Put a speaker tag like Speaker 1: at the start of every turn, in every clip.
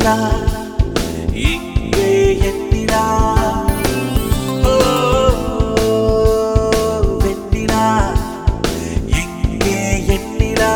Speaker 1: வெண்ணிலா இங்கே எண்ணிலா ஓ, வெண்ணிலா இங்கே எண்ணிலா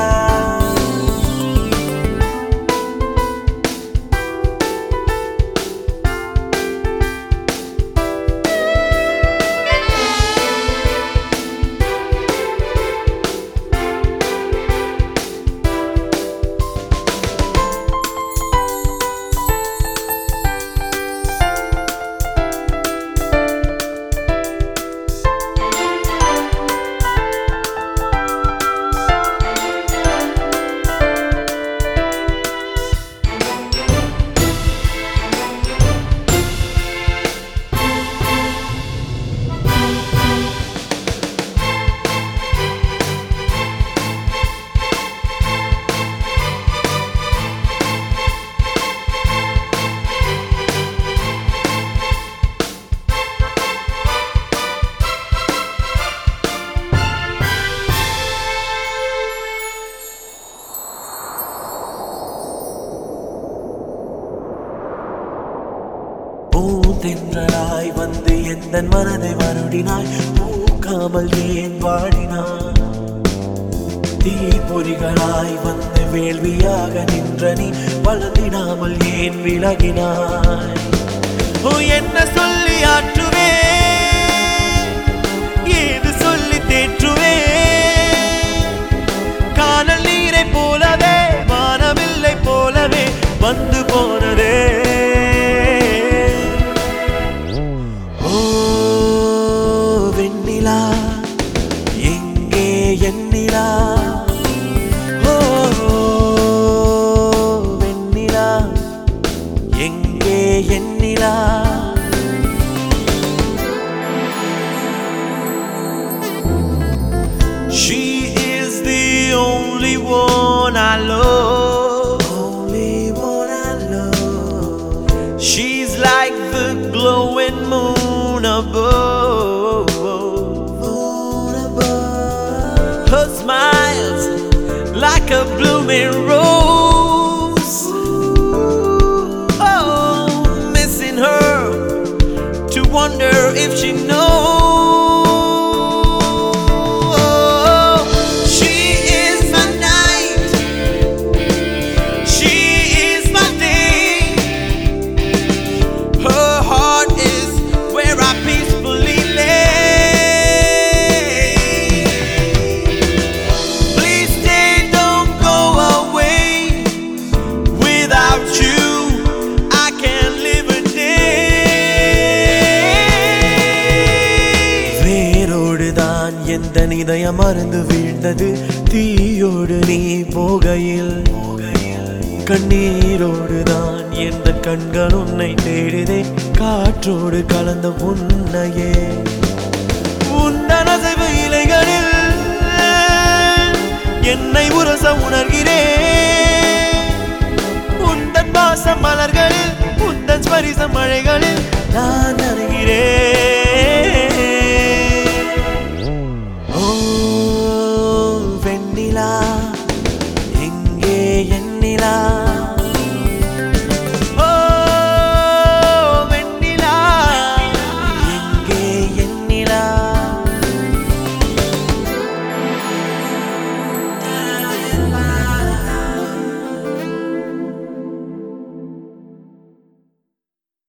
Speaker 1: பூந்தென்றலாய் வந்து எந்த மனதை வருடினாய் பூக்காமல் ஏன் வாடினாய் தீப்பொறிகளாய் வந்து வேள்வியாக நின்ற நீ வளர்ந்திடாமல் ஏன் விலகினாய் ஓ என்ன சொல்லி ஆற்றுவே ஏது சொல்லி தேற்றுவே காணல் நீரை போலவே வானவில்லை போலவே வந்து போனதே ஓ வெண்ணிலா எங்கே எண்ணிலா ஓ வெண்ணிலா எங்கே எண்ணிலா She is the only one I love. Only one I love. She's like the glowing moon above. Moon above. Her smile's like a blooming rose. Oh, missing her to wonder if she knows. She is my night. She is my day. Her heart is where I peacefully lay. Please stay, don't go away. Without you, I can't live a day. வேரோடுதான் எந்த இதயம் மறந்து வீழ்ந்தது தீயோடு நீ போகையில் கண்ணீரோடுதான் எந்த கண்கள் உன்னை தேடுதே காற்றோடு கலந்த உன்னையே உந்தன் அசைவு இலைகளில் என்னை உரச உணர்கிறேன் உந்தன் வாசம் மலர்களில் உந்தன் ஸ்பரிசம் மழைகளில் நான்